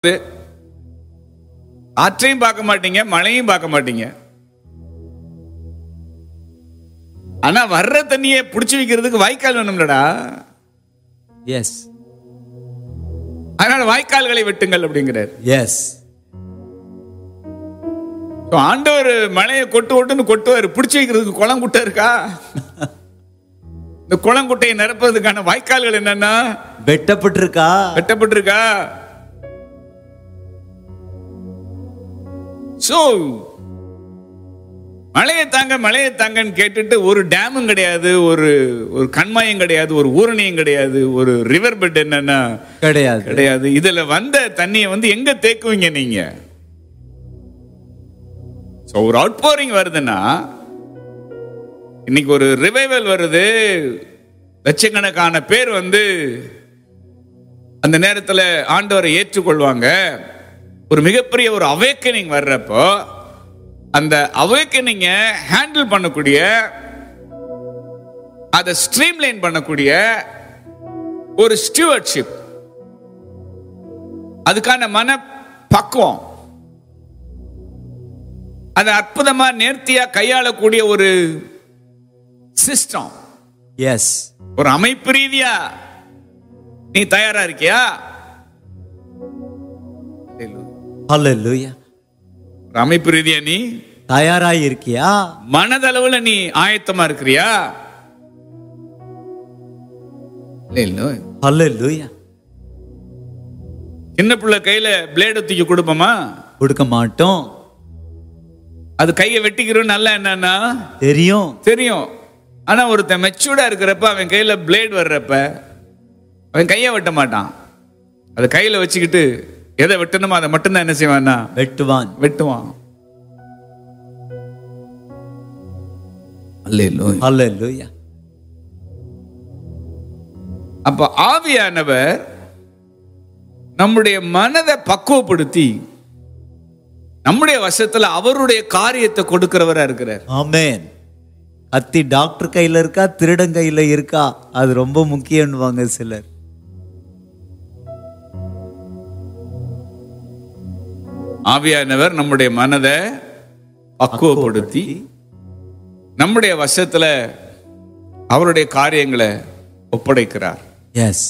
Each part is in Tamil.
ஆற்றையும் பார்க்க மாட்டீங்க மழையும் பார்க்க மாட்டீங்க ஆனா வர்ற தண்ணியை பிடிச்சி வைக்கிறதுக்கு வாய்க்கால் வேணும்லடா எஸ் அதனால வாய்க்கால்களை வெட்டுங்கள் அப்படிங்கிறார் எஸ் So, ஆண்டவர் மழையை கொட்டு கொட்டுன்னு கொட்டுவார் பிடிச்சி வைக்கிறதுக்கு குளம் குட்டை இருக்கா இந்த குளம் குட்டையை நிரப்புறதுக்கான வாய்க்கால்கள் என்னன்னா வெட்டப்பட்டிருக்கா வெட்டப்பட்டிருக்கா சோ மழையை தாங்க மழையை தாங்கன்னு கேட்டுட்டு ஒரு டேமும் கிடையாது ஒரு ஒரு கண்மாயம் கிடையாது ஒரு ஊரணியும் கிடையாது ஒரு ரிவர் பெட் என்னன்னா கிடையாது கிடையாது இதுல வந்த தண்ணியை வந்து எங்க தேக்குவீங்க நீங்க So, ஒரு அவுட் போரிங் வருதுன்னா இன்னைக்கு ஒரு ரிவைவல் வருது லட்சக்கணக்கான பேர் வந்து அந்த நேரத்தில் ஆண்டவரை ஏற்றுக்கொள்வாங்க ஒரு மிகப்பெரிய ஒரு அவேக்கனிங் வர்றப்போ அந்த அவேக்கனிங்க ஹேண்டில் பண்ணக்கூடிய அதை ஸ்ட்ரீம்லைன் பண்ணக்கூடிய ஒரு ஸ்டியூவர்ட்ஷிப் அதுக்கான மன பக்குவம் அதை அற்புதமா நேர்த்தியா கையாளக்கூடிய ஒரு சிஸ்டம் எஸ் ஒரு அமைப்பு ரீதியா நீ தயாரா இருக்கியா ஹalleluya ஒரு அமைப்பு ரீதியா நீ தயாராய் இருக்கியா மனதளவுல நீ ஆயத்தமா இருக்கிறியா இல்ல ஹalleluya சின்ன பிள்ளை கையில பிளேட தூக்கி கொடுப்போமா கொடுக்க மாட்டோம் அது கையை வெட்டிக்கிறோம் நல்லா என்னன்னா தெரியும் தெரியும் ஆனா ஒருத்தன் மெச்சூர்டா இருக்கிறப்ப அவன் கையில பிளேட் வர்றப்ப அவன் கையை வெட்ட மாட்டான் அதை கையில வச்சுக்கிட்டு எதை வெட்டணுமோ அதை மட்டும்தான் என்ன செய்வான்னா வெட்டுவான் வெட்டுவான் அல்லேலூயா. ஹalleluya அப்ப ஆவியானவர் நம்முடைய மனதை பக்குவப்படுத்தி நம்முடைய வசத்துல அவருடைய காரியத்தை கொடுக்கிறவரா இருக்கிறார் ஆமென் கத்தி டாக்டர் கையில இருக்கா திருடன் கையில இருக்கா அது ரொம்ப முக்கியம்னுவாங்க சிலர் ஆவியானவர் நம்முடைய மனதை பக்குவப்படுத்தி நம்முடைய வசத்துல அவருடைய காரியங்களை ஒப்படைக்கிறார் எஸ்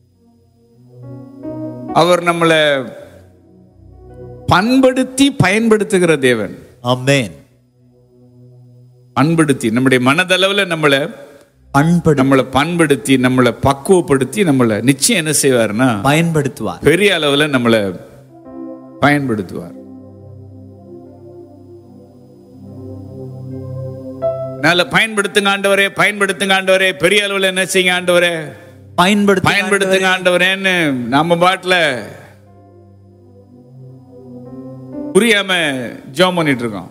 அவர் நம்மளை பண்படுத்தி பயன்படுத்துகிற தேவன் ஆமென் பண்படுத்தி நம்முடைய மனதளவுல நம்மளை பண்படு நம்மளை பண்படுத்தி நம்மளை பக்குவப்படுத்தி நம்மளை நிச்சயம் என்ன செய்வார்னா பயன்படுத்துவார் பெரிய அளவுல நம்மளை பயன்படுத்துவார் நல்ல பயன்படுத்துங்க ஆண்டவரே பயன்படுத்துங்க ஆண்டவரே பெரிய அளவுல என்ன செய்யுங்க ஆண்டவரே பயன்படுத்து பயன்படுத்துங்க ஆண்டவரேன்னு நம்ம பாட்டுல புரியாம ஜோம் பண்ணிட்டு இருக்கோம்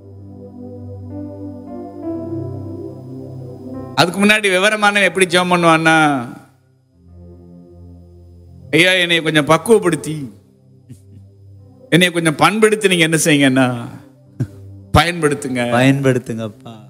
அதுக்கு முன்னாடி விவரமானவன் எப்படி ஜோம் பண்ணுவான்னா ஐயா என்னை கொஞ்சம் பக்குவப்படுத்தி என்னை கொஞ்சம் பண்படுத்தி நீங்க என்ன செய்யுங்கன்னா பயன்படுத்துங்க பயன்படுத்துங்கப்பா